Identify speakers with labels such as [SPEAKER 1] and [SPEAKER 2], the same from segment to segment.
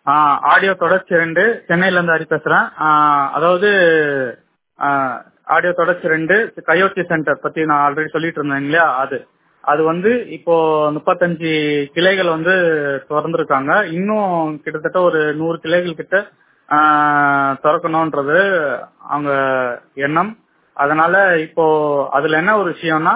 [SPEAKER 1] audio தொடர்ச்சி ரெண்டு சென்னையில இருந்து ஹரி பேசுறேன் ஆஹ் அதாவது ஆடியோ தொடர்ச்சி ரெண்டு கயோட்டி சென்டர் பத்தி நான் ஆல்ரெடி சொல்லிட்டு இருந்தேன் இல்லையா அது அது வந்து இப்போ முப்பத்தஞ்சு கிளைகள் வந்து திறந்திருக்காங்க இன்னும் கிட்டத்தட்ட ஒரு நூறு கிளைகள் கிட்ட ஆஹ் திறக்கணும்ன்றது அவங்க எண்ணம் அதனால இப்போ அதுல என்ன ஒரு விஷயம்னா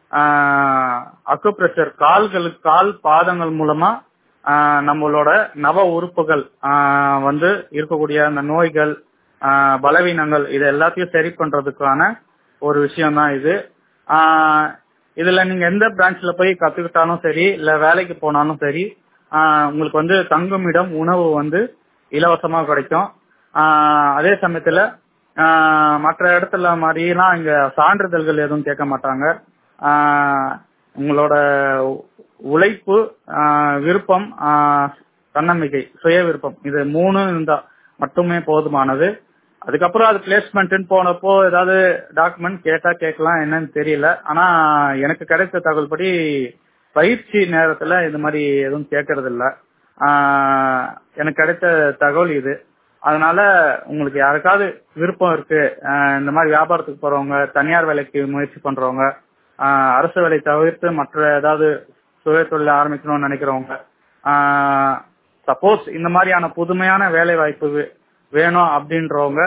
[SPEAKER 1] அக்குப்ரெஷர் கால்களுக்கு கால் பாதங்கள் மூலமா ஆஹ் நம்மளோட நவ உறுப்புகள் ஆஹ் வந்து இருக்கக்கூடிய அந்த நோய்கள் ஆஹ் பலவீனங்கள் இது எல்லாத்தையும் சரி பண்றதுக்கான ஒரு விஷயம் தான் இது ஆஹ் இதுல நீங்க எந்த பிரான்ச்ல போய் கத்துக்கிட்டாலும் சரி இல்ல வேலைக்கு போனாலும் சரி ஆஹ் உங்களுக்கு வந்து தங்குமிடம் உணவு வந்து இலவசமா கிடைக்கும் ஆஹ் அதே சமயத்துல ஆஹ் மற்ற இடத்துல மாதிரிலாம் இங்க சான்றிதழ்கள் எதுவும் கேட்க மாட்டாங்க ஆஹ் உங்களோட உழைப்பு ஆஹ் விருப்பம் ஆஹ் தன்னம்பிக்கை சுய விருப்பம் இது மூணு இருந்தா மட்டுமே போதுமானது அதுக்கப்புறம் அது பிளேஸ்மெண்ட்னு போனப்போ ஏதாவது டாக்குமெண்ட் கேட்டா கேட்கலாம் என்னன்னு தெரியல ஆனா எனக்கு கிடைத்த தகவல் படி பயிற்சி நேரத்துல இந்த மாதிரி எதுவும் கேட்கறது இல்ல ஆஹ் எனக்கு கிடைத்த தகவல் இது அதனால உங்களுக்கு யாருக்காவது விருப்பம் இருக்கு ஆஹ் இந்த மாதிரி வியாபாரத்துக்கு போறவங்க தனியார் வேலைக்கு முயற்சி பண்றவங்க ஆஹ் அரசு வேலை தவிர்த்து மற்ற ஏதாவது சுய தொழில் ஆரம்பிக்கணும்னு நினைக்கிறவங்க சப்போஸ் இந்த மாதிரியான புதுமையான வேலை வாய்ப்பு வேணும் அப்படின்றவங்க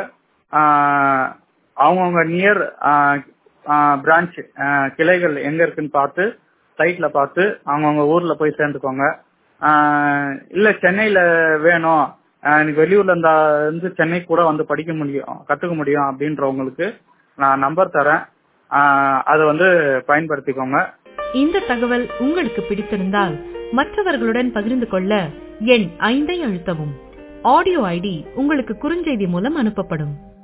[SPEAKER 1] அவங்கவுங்க நியர் பிரான்ச் கிளைகள் எங்க இருக்குன்னு பார்த்து சைட்ல பார்த்து அவங்கவுங்க ஊர்ல போய் சேர்ந்துக்கோங்க இல்ல சென்னையில வேணும் எனக்கு வெளியூர்ல இருந்தா இருந்து சென்னை கூட வந்து படிக்க முடியும் கத்துக்க முடியும் அப்படின்றவங்களுக்கு நான் நம்பர் தரேன் அதை வந்து பயன்படுத்திக்கோங்க
[SPEAKER 2] இந்த தகவல் உங்களுக்கு பிடித்திருந்தால் மற்றவர்களுடன் பகிர்ந்து கொள்ள எண் ஐந்தை அழுத்தவும் ஆடியோ ஐடி உங்களுக்கு குறுஞ்செய்தி மூலம் அனுப்பப்படும்